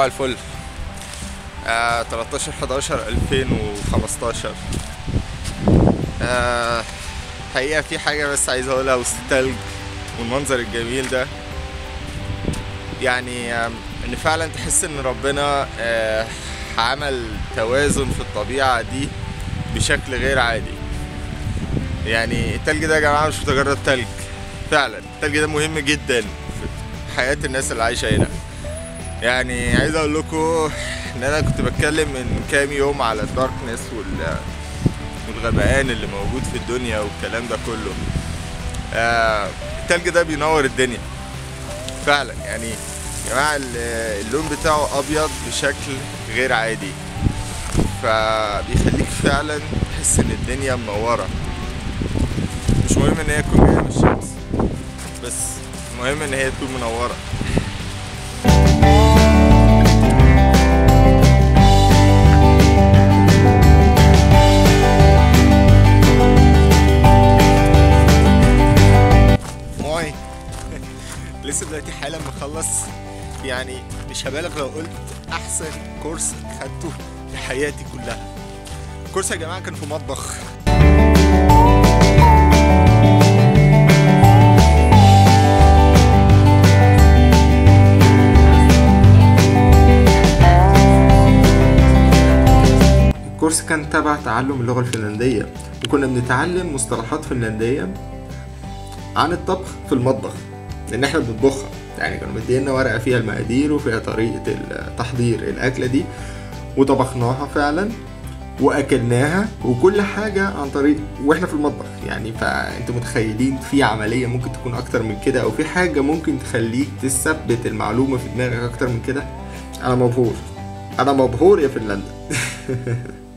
صباح الفل آه 13 11 2015 آه حقيقة في حاجة بس عايز اقولها وسط التلج والمنظر الجميل ده يعني آم، ان فعلا تحس ان ربنا آه عمل توازن في الطبيعة دي بشكل غير عادي يعني التلج ده يا جماعة مش مجرد تلج فعلا التلج ده مهم جدا في حياة الناس اللي عايشة هنا يعني عايز اقول لكم ان انا كنت بتكلم من كام يوم على الداركنس وال والغبيان اللي موجود في الدنيا والكلام ده كله آه التلج ده بينور الدنيا فعلا يعني يا جماعه ال- اللون بتاعه ابيض بشكل غير عادي فبيخليك فعلا تحس ان الدنيا منوره مش مهم ان هي تكون جايه من الشمس بس المهم ان هي تكون منوره موي لسه دلوقتي حالا مخلص يعني مش هبالغ لو قلت احسن كورس خدته في حياتي كلها كورس يا جماعه كان في مطبخ الكورس كان تبع تعلم اللغة الفنلندية وكنا بنتعلم مصطلحات فنلندية عن الطبخ في المطبخ لان احنا بنطبخها يعني كانوا مدينا ورقه فيها المقادير وفيها طريقه تحضير الاكله دي وطبخناها فعلا واكلناها وكل حاجه عن طريق واحنا في المطبخ يعني فانتوا متخيلين في عمليه ممكن تكون اكتر من كده او في حاجه ممكن تخليك تثبت المعلومه في دماغك اكتر من كده انا مبهور انا مبهور يا فنلندا